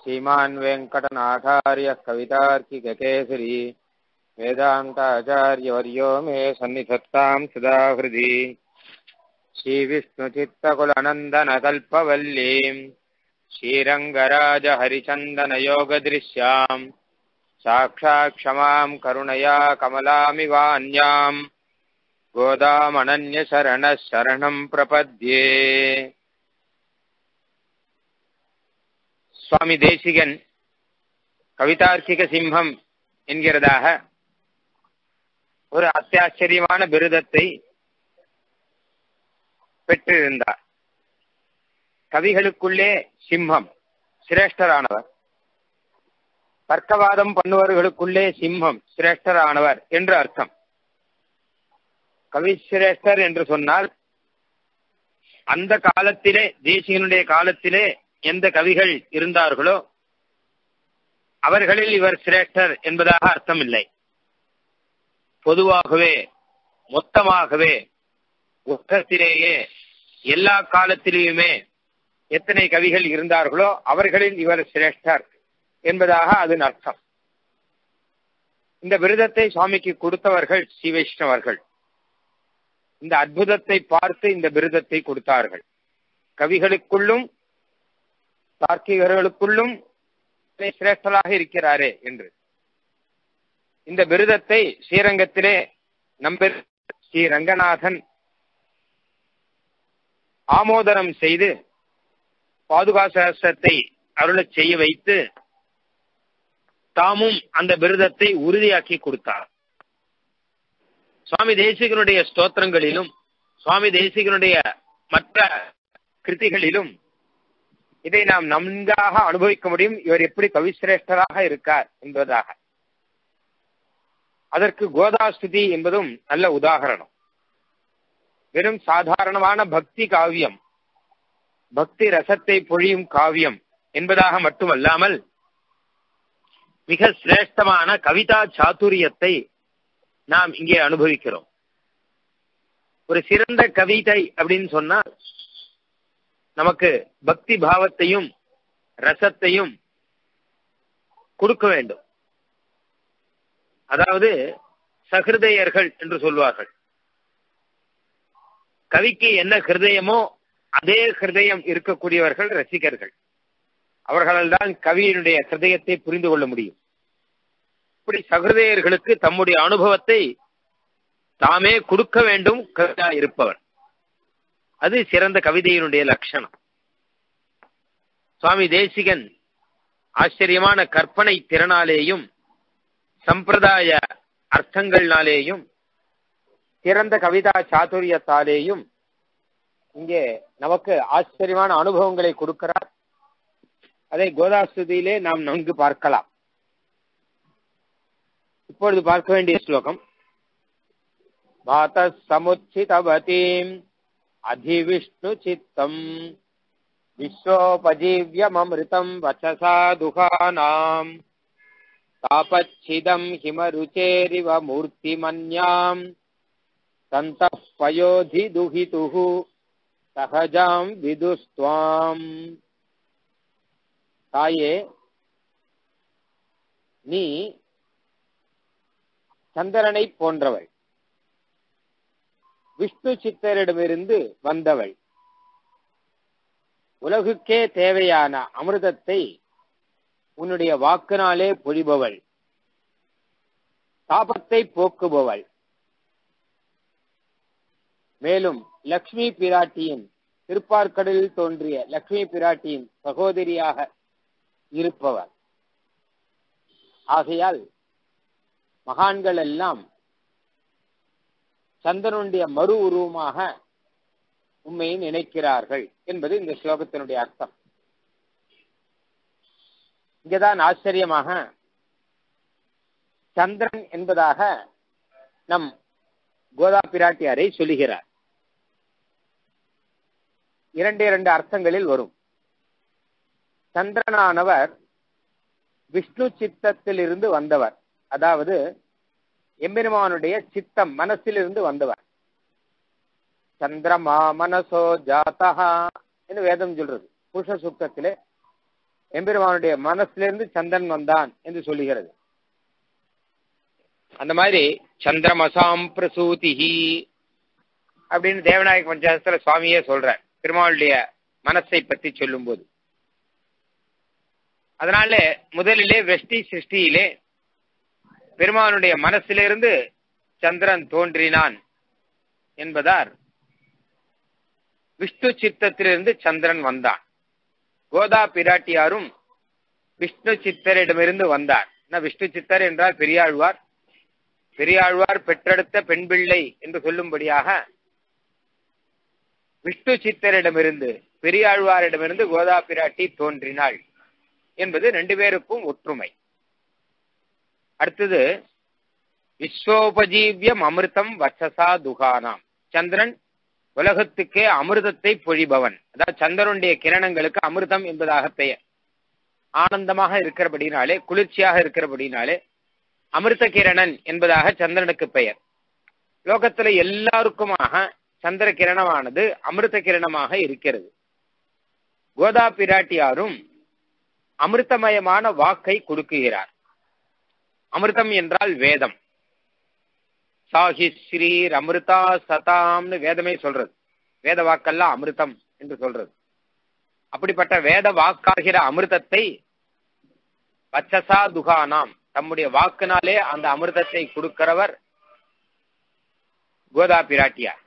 श्रीमान् वेङ्कटनाथार्यः कवितार्किककेसरी वेदान्ताचार्यवर्यो मे सन्निधत्ताम् सदा हृदि श्रीविष्णुचित्तकुलनन्दनकल्पवल्लीम् श्रीरङ्गराजहरिचन्दनयोगदृश्याम् साक्षात् क्षमाम् करुणया कमलामिवान्याम् गोदामनन्यशरणः शरणम् प्रपद्ये சுவாமி தேசிகன் கவிதார்க்கிக சிம்மம் என்கிறதாக ஒரு அத்தியாச்சரியமான பிருதத்தை பெற்றிருந்தார் கவிகளுக்குள்ளே சிம்மம் சிரேஷ்டரானவர் தர்க்கவாதம் பண்ணுவர்களுக்குள்ளே சிம்மம் சிரேஷ்டரானவர் என்று அர்த்தம் கவிசிரேஷ்டர் என்று சொன்னால் அந்த காலத்திலே தேசிகனுடைய காலத்திலே எந்த கவிகள் இருந்தார்களோ அவர்களில் இவர் சிரேஷ்டர் என்பதாக அர்த்தம் இல்லை பொதுவாகவே மொத்தமாகவே உலகத்திலேயே எல்லா காலத்திலேயுமே எத்தனை கவிகள் இருந்தார்களோ அவர்களில் இவர் சிரேஷ்டர் என்பதாக அதன் அர்த்தம் இந்த விருதத்தை சுவாமிக்கு கொடுத்தவர்கள் ஸ்ரீ வைஷ்ணவர்கள் இந்த அற்புதத்தை பார்த்து இந்த விருதத்தை கொடுத்தார்கள் கவிகளுக்குள்ளும் தார்க்கிகர்களுக்குள்ளும் சிரேஷ்டராக இருக்கிறாரே என்று இந்த விருதத்தை ஸ்ரீரங்கத்திலே நம்ப ஸ்ரீ ரங்கநாதன் ஆமோதனம் செய்து பாதுகாசத்தை அருளச் செய்ய வைத்து தாமும் அந்த விருதத்தை உறுதியாக்கி கொடுத்தார் சுவாமி தேசிகனுடைய ஸ்தோத்திரங்களிலும் சுவாமி தேசிகனுடைய மற்ற கிருதிகளிலும் இதை நாம் நன்காக அனுபவிக்க முடியும் இவர் எப்படி கவிசிரேஷ்டராக இருக்கார் என்பதாக அதற்கு கோதாஸ்துதி என்பதும் நல்ல உதாகரணம் வெறும் சாதாரணமான பக்தி காவியம் பக்தி ரசத்தை பொழியும் காவியம் என்பதாக மட்டுமல்லாமல் மிக சிரேஷ்டமான கவிதா சாத்துரியத்தை நாம் இங்கே அனுபவிக்கிறோம் ஒரு சிறந்த கவிதை அப்படின்னு சொன்னால் நமக்கு பக்தி பாவத்தையும் ரசத்தையும் கொடுக்க வேண்டும் அதாவது சகிருதயர்கள் என்று சொல்வார்கள் கவிக்கு என்ன ஹிருதயமோ அதே ஹிருதயம் இருக்கக்கூடியவர்கள் ரசிகர்கள் அவர்களால் தான் கவியினுடைய ஹிருதயத்தை புரிந்து கொள்ள முடியும் இப்படி சகிருதயர்களுக்கு தம்முடைய அனுபவத்தை தாமே கொடுக்க வேண்டும் கவிதா இருப்பவர் அது சிறந்த கவிதையினுடைய லட்சணம் சுவாமி தேசிகன் ஆச்சரியமான கற்பனை திறனாலேயும் சம்பிரதாய அர்த்தங்கள்னாலேயும் சிறந்த கவிதா சாதுரியத்தாலேயும் இங்கே நமக்கு ஆச்சரியமான அனுபவங்களை கொடுக்கிறார் அதை கோதாஸ்துதியிலே நாம் நன்கு பார்க்கலாம் இப்பொழுது பார்க்க வேண்டிய ஸ்லோகம் பாத சமுச்சிதவதீம் अधिविष्णु चित्तम् विश्वोपजीव्यममृतम् वचसा दुहानाम् तापच्छिदम् हिमरुचेरिव मूर्तिमन्याम् तन्तः पयोधिदुहितुः सहजाम् विदुस्त्वाम् தாயே நீ சந்திரனை போன்றவள் விஷ்ணு சித்தரிடமிருந்து வந்தவள் உலகுக்கே தேவையான அமிர்தத்தை உன்னுடைய வாக்கினாலே பொழிபவள் தாபத்தை போக்குபவள் மேலும் லக்ஷ்மி பிராட்டியின் திருப்பார்க்கடலில் தோன்றிய லக்ஷ்மி பிராட்டியின் சகோதரியாக இருப்பவர் ஆகையால் மகான்கள் எல்லாம் சந்திரனுடைய மறு உருவமாக உண்மையை நினைக்கிறார்கள் என்பது இந்த ஸ்லோகத்தினுடைய அர்த்தம் இங்கதான் ஆச்சரியமாக சந்திரன் என்பதாக நம் கோதா பிராட்டியாரை சொல்லுகிறார் இரண்டு இரண்டு அர்த்தங்களில் வரும் சந்திரனானவர் விஷ்ணு சித்தத்திலிருந்து வந்தவர் அதாவது எம்பெருமானுடைய சித்தம் மனசிலிருந்து வந்தவர் சந்திரமா மனசோ ஜாத்தகா என்று வேதம் சொல்றது புருஷ சுத்தத்திலே எம்பெருமானுடைய மனசிலிருந்து சந்திரன் வந்தான் என்று சொல்லுகிறது அந்த மாதிரி சந்திரமசாம் பிரசூதிஹி அப்படின்னு தேவநாயக பஞ்சாயத்துல சுவாமியே சொல்றார் பெருமாளுடைய மனசை பத்தி சொல்லும்போது அதனால முதலிலே வெஷ்டி சிருஷ்டியிலே பெருமானுடைய மனசிலிருந்து சந்திரன் தோன்றினான் என்பதார் விஷ்ணு சித்தத்திலிருந்து சந்திரன் வந்தான் கோதா பிராட்டியாரும் விஷ்ணு சித்தரிடமிருந்து வந்தார் விஷ்ணு சித்தர் என்றால் பெரியாழ்வார் பெரியாழ்வார் பெற்றெடுத்த பெண் பிள்ளை என்று சொல்லும்படியாக விஷ்ணு சித்தரிடமிருந்து பெரியாழ்வாரிடமிருந்து கோதா பிராட்டி தோன்றினாள் என்பது ரெண்டு பேருக்கும் ஒற்றுமை அடுத்தது விஸ்வோபஜீவியம் அமிர்தம் வச்சசா துகானாம் சந்திரன் உலகத்துக்கே அமிர்தத்தை பொழிபவன் அதாவது சந்திரனுடைய கிரணங்களுக்கு அமிர்தம் என்பதாக பெயர் ஆனந்தமாக இருக்கிறபடினாலே குளிர்ச்சியாக இருக்கிறபடினாலே அமிர்த கிரணன் என்பதாக சந்திரனுக்கு பெயர் லோகத்துல எல்லாருக்குமாக சந்திர கிரணமானது அமிர்த கிரணமாக இருக்கிறது கோதா பிராட்டியாரும் அமிர்தமயமான வாக்கை கொடுக்குகிறார் அமிர்தம் என்றால் வேதம் சாஹி ஸ்ரீர் அமிர்தா சதாம்னு வேதமே சொல்றது வேத வாக்கெல்லாம் அமிர்தம் என்று சொல்றது அப்படிப்பட்ட வேத வாக்காகிற அமிர்தத்தை வச்சசா துகானாம் தம்முடைய வாக்குனாலே அந்த அமிர்தத்தை கொடுக்கிறவர் கோதா பிராட்டியார்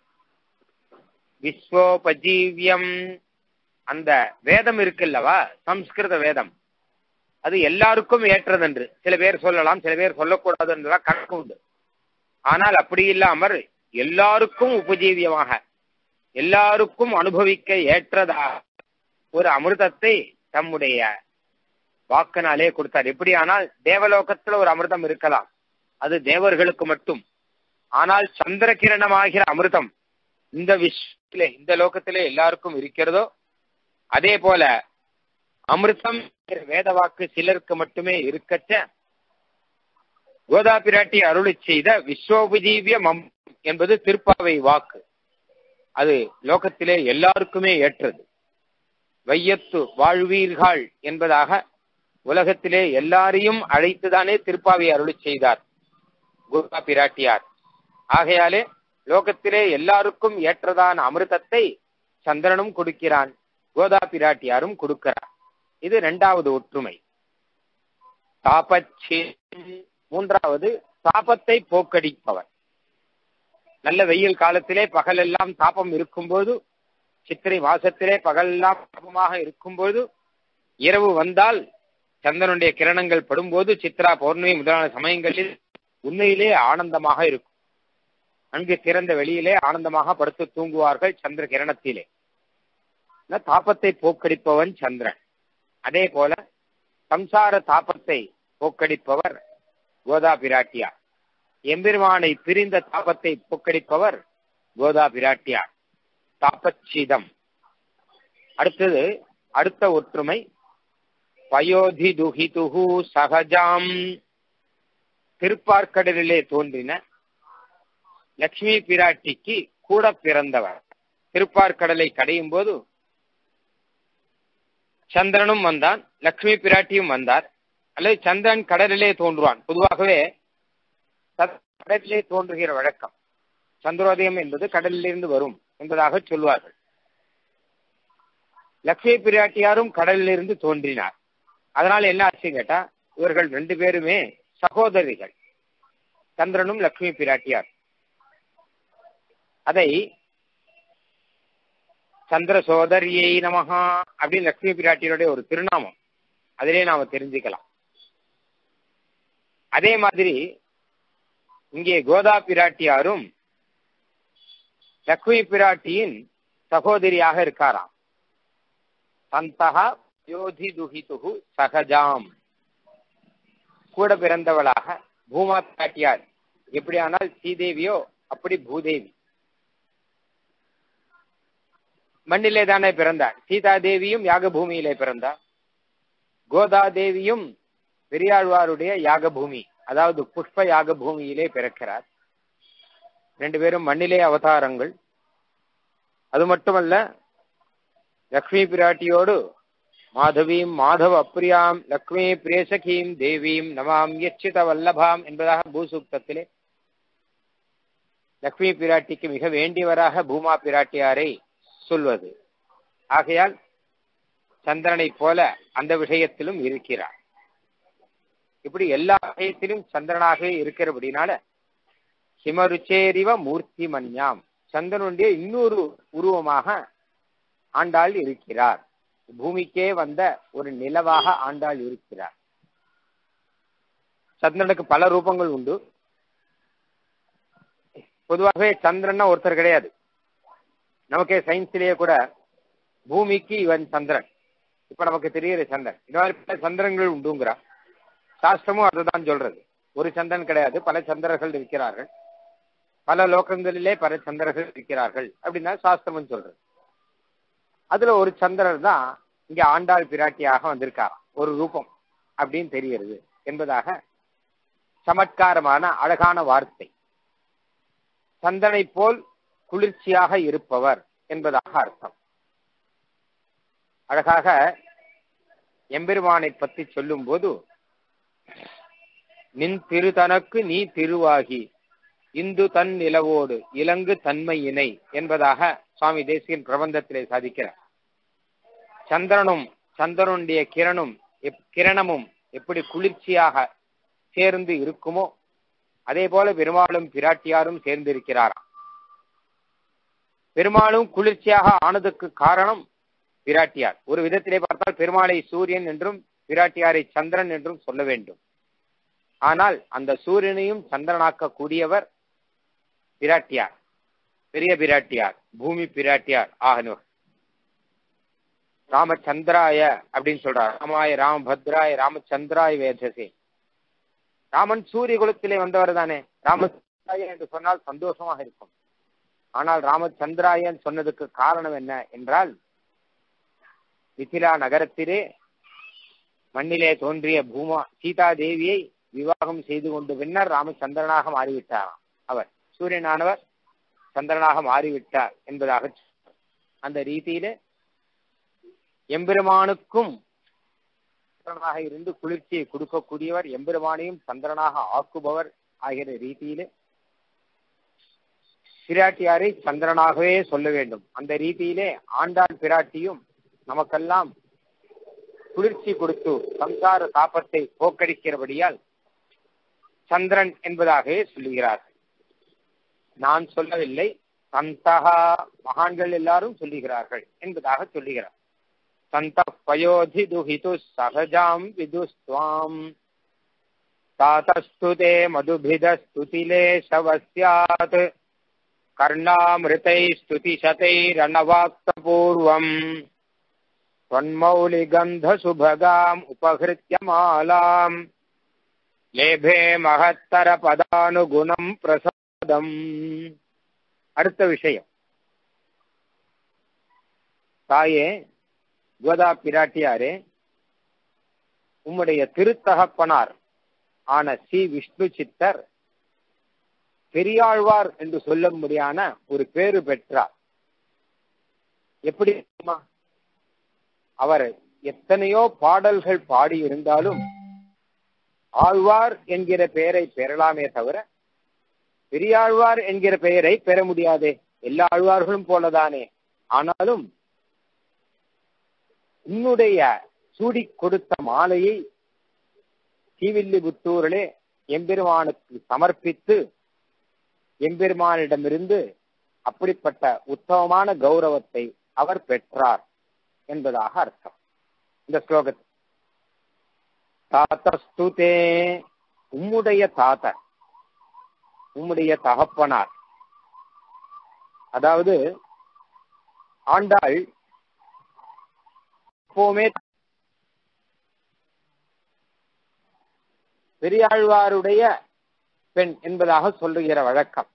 விஸ்வோபஜீவியம் அந்த வேதம் இருக்குல்லவா சம்ஸ்கிருத வேதம் அது எல்லாருக்கும் ஏற்றதென்று சில பேர் சொல்லலாம் சில பேர் சொல்லக்கூடாது என்றுதான் கணக்கு உண்டு ஆனால் அப்படி இல்லாமல் எல்லாருக்கும் உபஜீவியமாக எல்லாருக்கும் அனுபவிக்க ஏற்றதாக ஒரு அமிர்தத்தை தம்முடைய வாக்கினாலே கொடுத்தார் எப்படியானால் தேவலோகத்துல ஒரு அமிர்தம் இருக்கலாம் அது தேவர்களுக்கு மட்டும் ஆனால் சந்திர கிரணமாகிற அமிர்தம் இந்த விஸ்வத்திலே இந்த லோகத்திலே எல்லாருக்கும் இருக்கிறதோ அதே போல அமிர்தம் வேத வாக்கு சிலருக்கு மட்டுமே இருக்கச்ச கோதா பிராட்டி அருளி செய்த விஸ்வோபஜீவிய மம் என்பது திருப்பாவை வாக்கு அது லோகத்திலே எல்லாருக்குமே ஏற்றது வையத்து வாழ்வீர்கள் என்பதாக உலகத்திலே எல்லாரையும் அழைத்துதானே திருப்பாவை அருளி செய்தார் கோதா பிராட்டியார் ஆகையாலே லோகத்திலே எல்லாருக்கும் ஏற்றதான அமிர்தத்தை சந்திரனும் கொடுக்கிறான் கோதா பிராட்டியாரும் கொடுக்கிறார் இது இரண்டாவது ஒற்றுமை தாபச்சே மூன்றாவது தாபத்தை போக்கடிப்பவர் நல்ல வெயில் காலத்திலே பகலெல்லாம் தாபம் இருக்கும்போது சித்திரை மாசத்திலே பகலெல்லாம் தாபமாக இருக்கும்போது இரவு வந்தால் சந்திரனுடைய கிரணங்கள் படும்போது சித்ரா பௌர்ணமி முதலான சமயங்களில் உண்மையிலே ஆனந்தமாக இருக்கும் அங்கு திறந்த வெளியிலே ஆனந்தமாக படுத்து தூங்குவார்கள் சந்திர கிரணத்திலே தாபத்தை போக்கடிப்பவன் சந்திரன் அதே போல சம்சார தாபத்தை போக்கடிப்பவர் கோதா பிராட்டியார் எம்பெருமானை பிரிந்த தாபத்தை போக்கடிப்பவர் கோதா பிராட்டியார் தாபச்சிதம் அடுத்தது அடுத்த ஒற்றுமை பயோதி துஹிதுஹு சகஜாம் திருப்பார்க்கடலிலே தோன்றின லட்சுமி பிராட்டிக்கு கூட பிறந்தவர் திருப்பார்க்கடலை கடையும் போது சந்திரனும் வந்தான் லட்சுமி பிராட்டியும் வந்தார் அல்லது சந்திரன் கடலிலே தோன்றுவான் பொதுவாகவே கடலிலே தோன்றுகிற வழக்கம் சந்திரோதயம் என்பது கடலிலிருந்து வரும் என்பதாக சொல்வார்கள் லட்சுமி பிராட்டியாரும் கடலிலிருந்து தோன்றினார் அதனால என்ன ஆச்சு கேட்டா இவர்கள் ரெண்டு பேருமே சகோதரிகள் சந்திரனும் லட்சுமி பிராட்டியார் அதை சந்திர சோதரியை நமகா அப்படின்னு லட்சுமி பிராட்டியருடைய ஒரு திருநாமம் அதிலே நாம தெரிஞ்சுக்கலாம் அதே மாதிரி இங்கே கோதா பிராட்டியாரும் லக்ஷ்மி பிராட்டியின் சகோதரியாக இருக்காராம் சந்தகா யோதி துஹிதுகு சகஜாம் கூட பிறந்தவளாக பூமா பிராட்டியார் எப்படியானால் ஸ்ரீதேவியோ அப்படி பூதேவி மண்ணிலே தானே பிறந்தார் சீதா தேவியும் யாக பூமியிலே பிறந்தார் கோதா தேவியும் பெரியாழ்வாருடைய யாக பூமி அதாவது புஷ்ப யாக பூமியிலே பிறக்கிறார் ரெண்டு பேரும் மண்ணிலே அவதாரங்கள் அது மட்டுமல்ல லக்ஷ்மி பிராட்டியோடு மாதவீம் மாதவ அப்பிரியாம் லக்ஷ்மி பிரியசகீம் தேவீம் நமாம் யச்சித வல்லபாம் என்பதாக பூசூக்தத்திலே லக்ஷ்மி பிராட்டிக்கு மிக வேண்டியவராக பூமா பிராட்டியாரை சொல்வது ஆகையால் சந்திரனைப் போல அந்த விஷயத்திலும் இருக்கிறார் இப்படி எல்லா விஷயத்திலும் சந்திரனாகவே இருக்கிறபடினால ஹிமருச்சேரிவ மூர்த்தி மன்யாம் சந்திரனுடைய இன்னொரு உருவமாக ஆண்டாள் இருக்கிறார் பூமிக்கே வந்த ஒரு நிலவாக ஆண்டாள் இருக்கிறார் சந்திரனுக்கு பல ரூபங்கள் உண்டு பொதுவாகவே சந்திரன்னா ஒருத்தர் கிடையாது நமக்கே சயின்ஸ்லயே கூட பூமிக்கு இவன் சந்திரன் இப்ப நமக்கு தெரியுற சந்திரன் இந்த மாதிரி பல சந்திரன்கள் உண்டுங்கிறா சாஸ்திரமும் அதுதான் சொல்றது ஒரு சந்திரன் கிடையாது பல சந்திரர்கள் இருக்கிறார்கள் பல லோகங்களிலே பல சந்திரர்கள் இருக்கிறார்கள் அப்படின்னா சாஸ்திரமும் சொல்றது அதுல ஒரு சந்திரர் தான் இங்க ஆண்டாள் பிராட்டியாக வந்திருக்காராம் ஒரு ரூபம் அப்படின்னு தெரிகிறது என்பதாக சமத்காரமான அழகான வார்த்தை சந்தனை போல் குளிர்ச்சியாக இருப்பவர் என்பதாக அர்த்தம் அழகாக எம்பெருமானை பற்றி சொல்லும் போது நின் திருதனக்கு நீ திருவாகி இந்து தன் நிலவோடு இலங்கு தன்மையினை என்பதாக சுவாமி தேசியன் பிரபந்தத்திலே சாதிக்கிறார் சந்திரனும் சந்திரனுடைய கிரணம் கிரணமும் எப்படி குளிர்ச்சியாக சேர்ந்து இருக்குமோ அதே போல பெருமாளும் பிராட்டியாரும் சேர்ந்து இருக்கிறாராம் பெருமாளும் குளிர்ச்சியாக ஆனதுக்கு காரணம் பிராட்டியார் ஒரு விதத்திலே பார்த்தால் பெருமாளை சூரியன் என்றும் பிராட்டியாரை சந்திரன் என்றும் சொல்ல வேண்டும் ஆனால் அந்த சூரியனையும் சந்திரனாக்க கூடியவர் பிராட்டியார் பெரிய பிராட்டியார் பூமி பிராட்டியார் ஆகனூர் ராமச்சந்திராய அப்படின்னு சொல்றார் ராமாய ராமபத்ராய ராமச்சந்திராய வேதசே ராமன் சூரிய குலத்திலே வந்தவர் தானே ராமச்சந்திராய என்று சொன்னால் சந்தோஷமாக இருக்கும் ஆனால் ராமச்சந்திராயன் சொன்னதுக்கு காரணம் என்ன என்றால் மிथिலா நகரத்திலே மண்ணிலே தோன்றிய பூமா சீதா தேவியை விவாகம் செய்து கொண்டு பின்னர் ராமச்சந்திரனாக மாறிவிட்டாராம் அவர் சூரியனானவர் சந்திரனாக மாறிவிட்டார் என்பதாக அந்த ரீதியிலே எம்பெருமானுக்கும் சந்திரனாக இருந்து குளிர்ச்சியை கொடுக்கக்கூடியவர் எம்பெருமானையும் சந்திரனாக ஆக்குபவர் ஆகிற ரீதியிலே பிராட்டியாரை சந்திரனாகவே சொல்ல வேண்டும் அந்த ரீதியிலே ஆண்டாள் பிராட்டியும் நமக்கெல்லாம் குளிர்ச்சி கொடுத்து சம்சார தாபத்தை போக்கடிக்கிறபடியால் சந்திரன் என்பதாகவே சொல்லுகிறார்கள் நான் சொல்லவில்லை சந்தகா மகான்கள் எல்லாரும் சொல்லுகிறார்கள் என்பதாக சொல்லுகிறார் சந்த பயோதி துஹிது சகஜாம் விதுஸ்வாம் தாத்தஸ்துதே மதுபிதஸ்துதிலே சவஸ்யாத் கர்ணாமிருதை ஸ்துதிசதைரணவாக்தபூர்வம் त्वन्मौलिगन्धसुभगाम् उपहृत्य मालाम् लेभे மகத்தர பதானுகுணம் பிரசாதம் அடுத்த விஷயம் தாயே கோதா பிராட்டியாரே உம்முடைய திருத்தகப்பனார் ஆன சி விஷ்ணு சித்தர் பெரியாழ்வார் என்று சொல்லும்படியான ஒரு பேரு பெற்றார் எப்படி அவர் எத்தனையோ பாடல்கள் பாடியிருந்தாலும் ஆழ்வார் என்கிற பெயரை பெறலாமே தவிர பெரியாழ்வார் என்கிற பெயரை பெற முடியாதே எல்லா ஆழ்வார்களும் போலதானே ஆனாலும் உன்னுடைய சூடி கொடுத்த மாலையை தீவில்லிபுத்தூரிலே எம்பெருமானுக்கு சமர்ப்பித்து எம்பெருமானிடமிருந்து அப்படிப்பட்ட உத்தமமான கௌரவத்தை அவர் பெற்றார் என்பதாக அர்த்தம் இந்த ஸ்லோகத்தில் தாத்தஸ்துதே உம்முடைய தாத்த உம்முடைய தகப்பனார் அதாவது ஆண்டாள் எப்பவுமே பெரியாழ்வாருடைய பெண் என்பதாக சொல்லுகிற வழக்கம்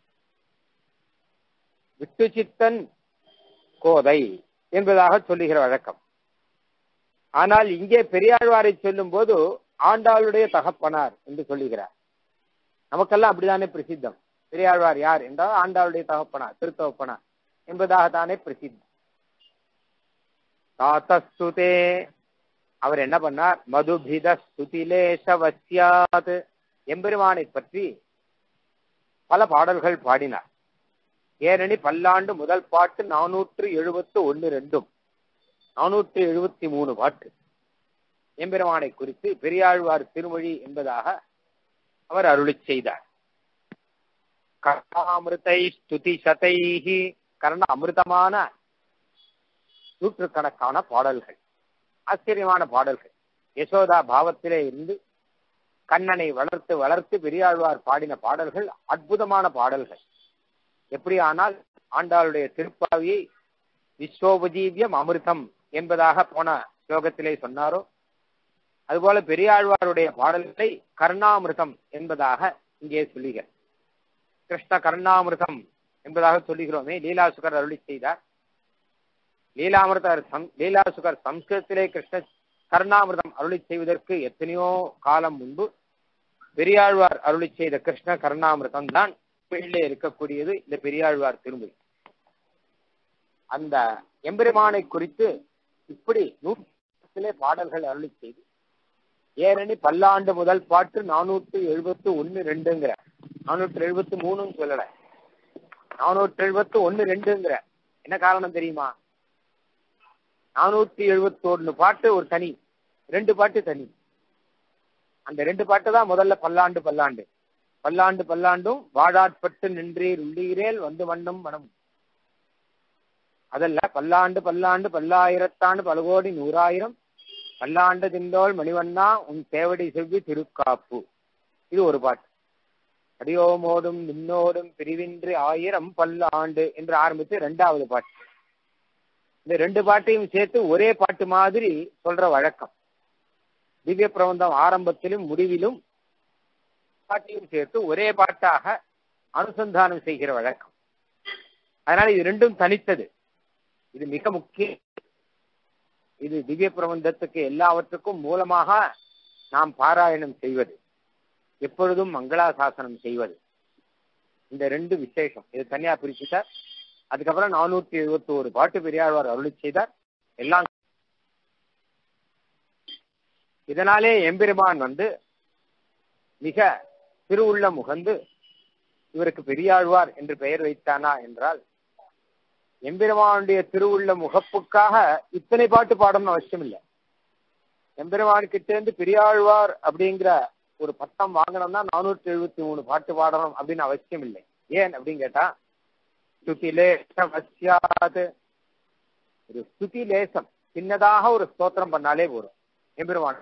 விட்டு சித்தன் கோதை என்பதாக சொல்லுகிற வழக்கம் ஆனால் இங்கே பெரியாழ்வாரை சொல்லும் போது ஆண்டாளுடைய தகப்பனார் என்று சொல்லுகிறார் நமக்கெல்லாம் அப்படித்தானே பிரசித்தம் பெரியாழ்வார் யார் என்றால் ஆண்டாளுடைய தகப்பனார் திருத்தகப்பனார் என்பதாகத்தானே பிரசித்தம் தாத்தஸ்துதே அவர் என்ன பண்ணார் மதுபித ஸ்துதிலேசவசியாத் எம்பெருமானை பற்றி பல பாடல்கள் பாடினார் ஏனெனி பல்லாண்டு முதல் பாட்டு நானூற்று எழுபத்து ஒன்னு ரெண்டும் நானூற்று எழுபத்தி மூணு பாட்டு எம்பெருமானை குறித்து பெரியாழ்வார் திருமொழி என்பதாக அவர் அருளி செய்தார் கர்ணாமிருதை ஸ்துதி சதைஹி கர்ண அமிர்தமான நூற்றுக்கணக்கான பாடல்கள் ஆச்சரியமான பாடல்கள் யசோதா பாவத்திலே இருந்து கண்ணனை வளர்த்து வளர்த்து பெரியாழ்வார் பாடின பாடல்கள் அற்புதமான பாடல்கள் எப்படி ஆனால் ஆண்டாளுடைய திருப்பாவியை விஸ்வோபஜீவியம் அமிர்தம் என்பதாக போன ஸ்லோகத்திலே சொன்னாரோ அதுபோல பெரியாழ்வாருடைய பாடல்களை கருணாமிர்தம் என்பதாக இங்கே சொல்லுகிறார் கிருஷ்ண கருணாமிர்தம் என்பதாக சொல்லுகிறோமே லீலாசுகர் அருளி செய்தார் லீலாமிர்தர் லீலாசுகர் சம்ஸ்கிருதத்திலே கிருஷ்ண கருணாமிர்தம் அருளி செய்வதற்கு எத்தனையோ காலம் முன்பு பெரியாழ்வார் அருளி செய்த கிருஷ்ண கருணாமிர்தம் தான் தமிழிலே இருக்கக்கூடியது இந்த பெரியாழ்வார் திருமொழி அந்த எம்பெருமானை குறித்து இப்படி நூற்றிலே பாடல்கள் அருளி செய்து ஏறணி பல்லாண்டு முதல் பாட்டு நானூற்று எழுபத்து ஒன்னு ரெண்டுங்கிற நானூற்று எழுபத்து மூணுன்னு சொல்லல நானூற்று எழுபத்து ஒன்னு ரெண்டுங்கிற என்ன காரணம் தெரியுமா நானூத்தி எழுபத்தி ஒன்னு பாட்டு ஒரு தனி ரெண்டு பாட்டு தனி அந்த ரெண்டு பாட்டு தான் முதல்ல பல்லாண்டு பல்லாண்டு பல்லாண்டு பல்லாண்டும் வாழாட்பட்டு நின்றீர் உள்ளீரேல் வந்து வண்ணம் மனம் அதல்ல பல்லாண்டு பல்லாண்டு பல்லாயிரத்தாண்டு பல கோடி நூறாயிரம் பல்லாண்டு திண்டோள் மணிவண்ணா உன் தேவடி செவ்வி திருக்காப்பு இது ஒரு பாட்டு அடியோமோடும் நின்னோடும் பிரிவின்றி ஆயிரம் பல்லாண்டு என்று ஆரம்பித்து ரெண்டாவது பாட்டு இந்த ரெண்டு பாட்டையும் சேர்த்து ஒரே பாட்டு மாதிரி சொல்ற வழக்கம் திவ்ய பிரபந்தம் ஆரம்பத்திலும் முடிவிலும் பாட்டையும் சேர்த்து ஒரே பாட்டாக அனுசந்தானம் செய்கிற வழக்கம் அதனால இது ரெண்டும் தனித்தது இது மிக முக்கிய இது திவ்ய பிரபந்தத்துக்கு எல்லாவற்றுக்கும் மூலமாக நாம் பாராயணம் செய்வது எப்பொழுதும் மங்களாசாசனம் செய்வது இந்த ரெண்டு விசேஷம் இது தனியா பிரிச்சுட்டார் அதுக்கப்புறம் நானூத்தி எழுபத்தி ஒரு பாட்டு பெரியாழ்வார் அருளி செய்தார் எல்லாம் இதனாலே எம்பெருமான் வந்து மிக திருவுள்ள முகந்து இவருக்கு பெரியாழ்வார் என்று பெயர் வைத்தானா என்றால் எம்பெருமானுடைய திருவுள்ள முகப்புக்காக இத்தனை பாட்டு பாடணும்னு அவசியம் இல்லை எம்பெருமான் கிட்ட இருந்து பெரியாழ்வார் அப்படிங்கிற ஒரு பட்டம் வாங்கணும்னா நானூற்றி எழுபத்தி மூணு பாட்டு பாடணும் அப்படின்னு அவசியம் இல்லை ஏன் அப்படின்னு கேட்டா ஸ்துதி லேசமஸ்யாது ஒரு ஸ்துதி லேசம் சின்னதாக ஒரு ஸ்தோத்திரம் பண்ணாலே போதும் எம்பெருமான்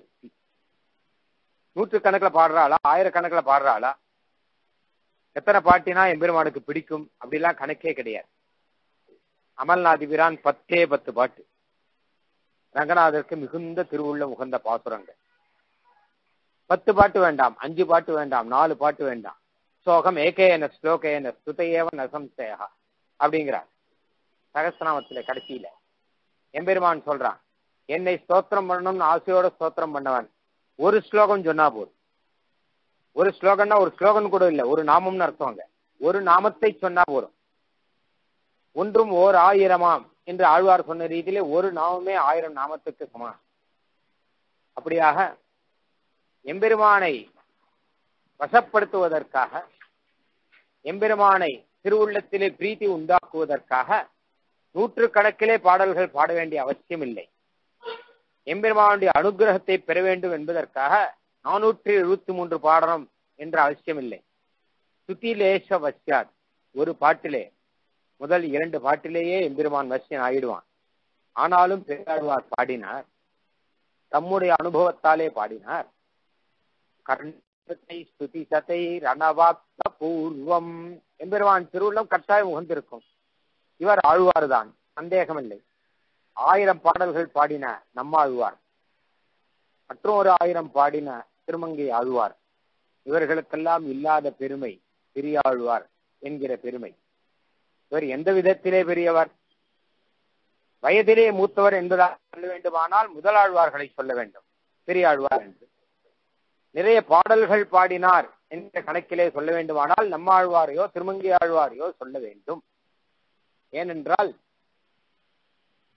நூற்று கணக்கில் பாடுறாளா ஆயிரக்கணக்கில் பாடுறாளா எத்தனை பாட்டினா எம்பெருமானுக்கு பிடிக்கும் அப்படிலாம் கணக்கே கிடையாது அமல்நாதி பிரான் பத்தே பத்து பாட்டு ரங்கநாதருக்கு மிகுந்த திருவுள்ள முகந்த பாசுரங்கள் பத்து பாட்டு வேண்டாம் அஞ்சு பாட்டு வேண்டாம் நாலு பாட்டு வேண்டாம் சோகம் ஏகேன ஸ்லோகேன ஸ்துதையேவ நசம்சேகா அப்படிங்கிறார் சகஸ்திரநாமத்துல கடைசியில எம்பெருமான் சொல்றான் என்னை ஸ்தோத்திரம் பண்ணணும்னு ஆசையோட ஸ்தோத்திரம் பண்ணவன் ஒரு ஸ்லோகம் சொன்னா போதும் ஒரு ஸ்லோகம்னா ஒரு ஸ்லோகம் கூட இல்லை ஒரு நாமம்னு அர்த்தம் ஒரு நாமத்தை சொன்னா போதும் ஒன்றும் ஓர் ஆயிரமாம் என்று ஆழ்வார் சொன்ன ரீதியிலே ஒரு நாமமே ஆயிரம் நாமத்துக்கு சமானம் அப்படியாக எம்பெருமானை வசப்படுத்துவதற்காக எம்பெருமானை திருவுள்ளத்திலே பிரீத்தி உண்டாக்குவதற்காக நூற்று கணக்கிலே பாடல்கள் பாட வேண்டிய அவசியம் இல்லை எம்பெருமானுடைய அனுகிரகத்தை பெற வேண்டும் என்பதற்காக நானூற்றி எழுபத்தி மூன்று பாடணும் என்ற அவசியம் இல்லை சுத்திலேஷ வசியாத் ஒரு பாட்டிலே முதல் இரண்டு பாட்டிலேயே எம்பெருமான் வசியன் ஆயிடுவான் ஆனாலும் பெரியாழ்வார் பாடினார் தம்முடைய அனுபவத்தாலே பாடினார் கர்ணத்தை ஸ்துதி சதை ரணவாக்த பூர்வம் எம்பெருமான் திருவுள்ளம் கட்டாயம் உகந்திருக்கும் இவர் ஆழ்வார்தான் சந்தேகமில்லை ஆயிரம் பாடல்கள் பாடின நம்மாழ்வார் மற்றும் ஒரு ஆயிரம் பாடின திருமங்கை ஆழ்வார் இவர்களுக்கெல்லாம் இல்லாத பெருமை பெரியாழ்வார் என்கிற பெருமை இவர் எந்த விதத்திலே பெரியவர் வயதிலே மூத்தவர் என்பதாக சொல்ல வேண்டுமானால் முதலாழ்வார்களை சொல்ல வேண்டும் பெரியாழ்வார் என்று நிறைய பாடல்கள் பாடினார் என்ற கணக்கிலே சொல்ல வேண்டுமானால் நம்மாழ்வாரையோ திருமங்கை ஆழ்வாரையோ சொல்ல வேண்டும் ஏனென்றால்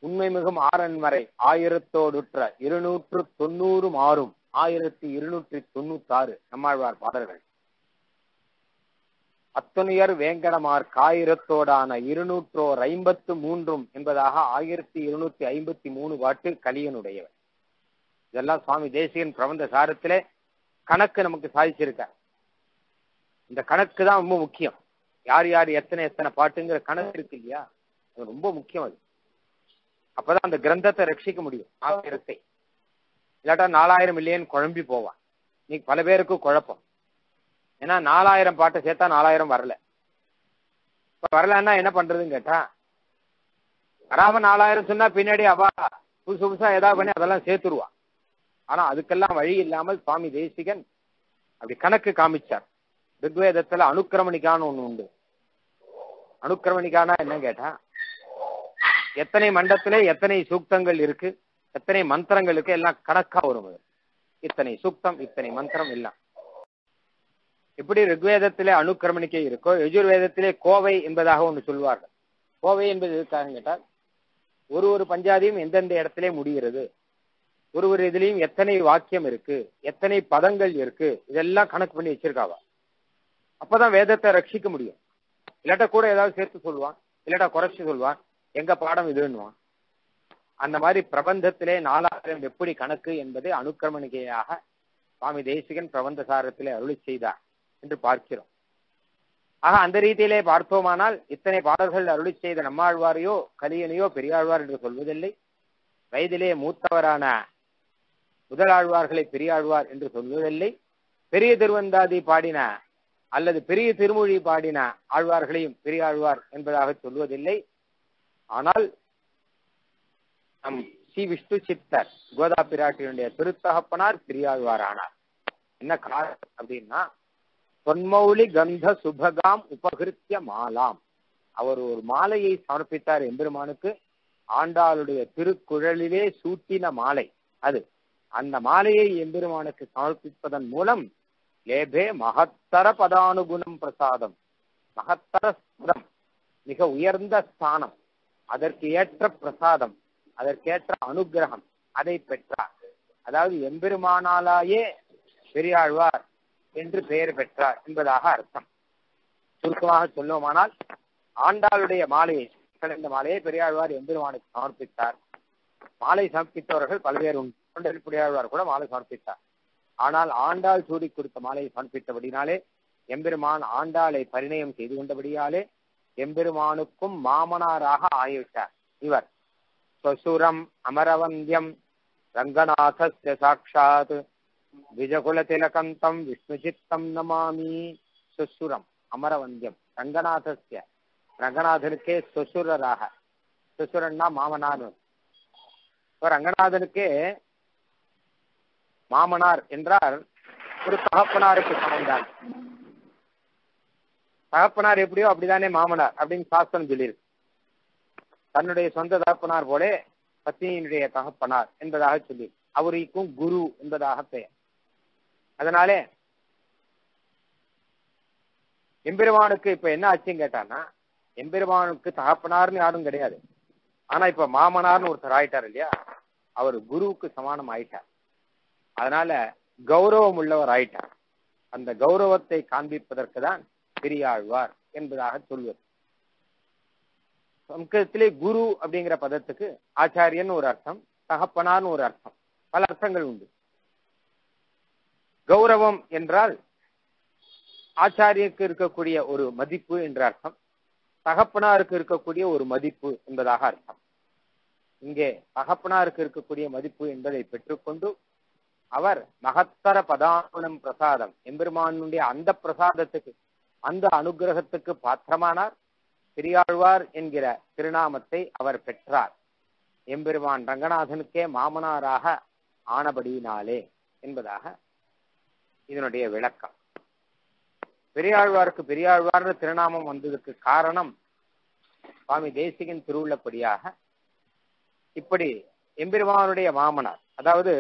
உண்மை மிகும் ஆறன்மறை ஆயிரத்தோடுற்ற இருநூற்று தொண்ணூறு மாறும் ஆயிரத்தி இருநூற்றி தொண்ணூத்தாறு நம்மாழ்வார் பாடல்கள் அத்துணையர் வேங்கடமார் காயிரத்தோடான இருநூற்றோர் ஐம்பத்து மூன்றும் என்பதாக ஆயிரத்தி இருநூத்தி ஐம்பத்தி மூணு பாட்டு கலியனுடையவர் இதெல்லாம் சுவாமி தேசிகன் பிரபந்த சாரத்திலே கணக்கு நமக்கு சாதிச்சிருக்கார் இந்த கணக்கு தான் ரொம்ப முக்கியம் யார் யார் எத்தனை எத்தனை பாட்டுங்கிற கணக்கு இருக்கு இல்லையா அது ரொம்ப முக்கியம் அது அப்பதான் அந்த கிரந்தத்தை ரட்சிக்க முடியும் ஆயிரத்தை இல்லாட்டா நாலாயிரம் இல்லையேன்னு குழம்பி போவான் இன்னைக்கு பல பேருக்கு குழப்பம் ஏன்னா நாலாயிரம் பாட்டை சேர்த்தா நாலாயிரம் வரல இப்ப வரலன்னா என்ன பண்றதுன்னு கேட்டா வராம நாலாயிரம் சொன்னா பின்னாடி அவா புதுசு புதுசா ஏதாவது பண்ணி அதெல்லாம் சேர்த்துருவா ஆனா அதுக்கெல்லாம் வழி இல்லாமல் சுவாமி தேசிகன் அப்படி கணக்கு காமிச்சார் ரிக்வேதத்துல அனுக்கிரமணிக்கான்னு ஒண்ணு உண்டு அனுக்கிரமணிக்கானா என்ன கேட்டா எத்தனை மண்டத்திலே எத்தனை சூக்தங்கள் இருக்கு எத்தனை மந்திரங்கள் இருக்கு எல்லாம் கணக்கா வரும் அது இத்தனை சூக்தம் இத்தனை மந்திரம் எல்லாம் எப்படி ரிக்வேதத்திலே அனுக்கிரமணிக்கை இருக்கோ யஜுர்வேதத்திலே கோவை என்பதாக ஒன்று சொல்வார்கள் கோவை என்பது எதுக்காக கேட்டால் ஒரு ஒரு பஞ்சாதியும் எந்தெந்த இடத்திலே முடிகிறது ஒரு ஒரு இதுலயும் எத்தனை வாக்கியம் இருக்கு எத்தனை பதங்கள் இருக்கு இதெல்லாம் கணக்கு பண்ணி வச்சிருக்காவா அப்பதான் வேதத்தை ரட்சிக்க முடியும் இல்லாட்டா கூட ஏதாவது சேர்த்து சொல்லுவான் இல்லாட்டா குறைச்சு சொல்லுவான் எங்க பாடம் இதுன்னுவான் அந்த மாதிரி பிரபந்தத்திலே நாலாயிரம் எப்படி கணக்கு என்பதை அனுக்கிரமணிகையாக சுவாமி தேசிகன் பிரபந்த சாரத்திலே அருளி செய்தார் என்று பார்க்கிறோம் ஆக அந்த ரீதியிலே பார்த்தோமானால் இத்தனை பாடல்கள் அருளி செய்த நம்மாழ்வாரையோ கலியனையோ பெரியாழ்வார் என்று சொல்வதில்லை வயதிலே மூத்தவரான முதலாழ்வார்களை பெரியாழ்வார் என்று சொல்வதில்லை பெரிய திருவந்தாதி பாடின அல்லது பெரிய திருமொழி பாடின ஆழ்வார்களையும் பெரியாழ்வார் என்பதாக சொல்வதில்லை ஆனால் நம் ஸ்ரீ விஷ்ணு சித்தர் கோதா பிராட்டியினுடைய திருத்தகப்பனார் பெரியாழ்வார் ஆனார் என்ன காரணம் அப்படின்னா தொன்மௌலி கந்த சுபகாம் உபகிருத்திய மாலாம் அவர் ஒரு மாலையை சமர்ப்பித்தார் எம்பெருமானுக்கு ஆண்டாளுடைய திருக்குழலிலே சூட்டின மாலை அது அந்த மாலையை எம்பெருமானுக்கு சமர்ப்பிப்பதன் மூலம் லேபே மகத்தர பதானுகுணம் பிரசாதம் மகத்தர பதம் மிக உயர்ந்த ஸ்தானம் அதற்கு ஏற்ற பிரசாதம் அதற்கேற்ற அனுகிரகம் அதை பெற்றார் அதாவது எம்பெருமானாலாயே பெரியாழ்வார் என்று பெயர் பெற்றார் என்பதாக அர்த்தம் சுருக்கமாக சொல்லுவோமானால் ஆண்டாளுடைய மாலையை கலந்த மாலையை பெரியாழ்வார் எம்பெருமானுக்கு சமர்ப்பித்தார் மாலை சமர்ப்பித்தவர்கள் பல்வேறு உண்டு பெரியாழ்வார் கூட மாலை சமர்ப்பித்தார் ஆனால் ஆண்டாள் சூடி கொடுத்த மாலையை சமர்ப்பித்தபடினாலே எம்பெருமான் ஆண்டாளை பரிணயம் செய்து கொண்டபடியாலே எம்பெருமானுக்கும் மாமனாராக ஆகிவிட்டார் இவர் ஸ்வசுரம் அமரவந்தியம் ரங்கநாதஸ்ய சாட்சாத் விஜகுலதிலகந்தம் விஷ்ணுசித்தம் நமாமி சுசுரம் அமரவந்தியம் ரங்கநாதஸ்ய ரங்கநாதனுக்கே சுசுரராக சுசுரன்னா மாமனார் இப்போ ரங்கநாதனுக்கே மாமனார் என்றால் ஒரு தகப்பனாருக்கு சமந்தான் தகப்பனார் எப்படியோ அப்படிதானே மாமனார் அப்படின்னு சாஸ்திரம் சொல்லியிருக்கு தன்னுடைய சொந்த தகப்பனார் போல பத்னியினுடைய தகப்பனார் என்பதாக சொல்லி அவருக்கும் குரு என்பதாக பெயர் அதனாலே எம்பெருமானுக்கு இப்ப என்ன ஆச்சுன்னு கேட்டான்னா எம்பெருமானுக்கு தகப்பனார்னு யாரும் கிடையாது ஆனா இப்ப மாமனார்னு ஒருத்தர் ஆயிட்டார் இல்லையா அவர் குருவுக்கு சமானம் ஆயிட்டார் அதனால கௌரவம் உள்ளவர் ஆயிட்டார் அந்த கௌரவத்தை காண்பிப்பதற்கு தான் பெரியாழ்வார் என்பதாக சொல்வது சம்ஸ்கிருதத்திலே குரு அப்படிங்கிற பதத்துக்கு ஆச்சாரியன் ஒரு அர்த்தம் தகப்பனார்னு ஒரு அர்த்தம் பல அர்த்தங்கள் உண்டு கௌரவம் என்றால் ஆச்சாரியருக்கு இருக்கக்கூடிய ஒரு மதிப்பு என்ற அர்த்தம் தகப்பனாருக்கு இருக்கக்கூடிய ஒரு மதிப்பு என்பதாக அர்த்தம் இங்கே தகப்பனாருக்கு இருக்கக்கூடிய மதிப்பு என்பதை பெற்றுக்கொண்டு அவர் மகத்தர பதானுணம் பிரசாதம் எம்பெருமானுடைய அந்த பிரசாதத்துக்கு அந்த அனுகிரகத்துக்கு பாத்திரமானார் பெரியாழ்வார் என்கிற திருநாமத்தை அவர் பெற்றார் எம்பெருமான் ரங்கநாதனுக்கே மாமனாராக ஆனபடியினாலே என்பதாக இதனுடைய விளக்கம் பெரியாழ்வாருக்கு பெரியாழ்வார்னு திருநாமம் வந்ததுக்கு காரணம் சுவாமி தேசிகன் திருவுள்ளப்படியாக இப்படி எம்பெருமானுடைய மாமனார் அதாவது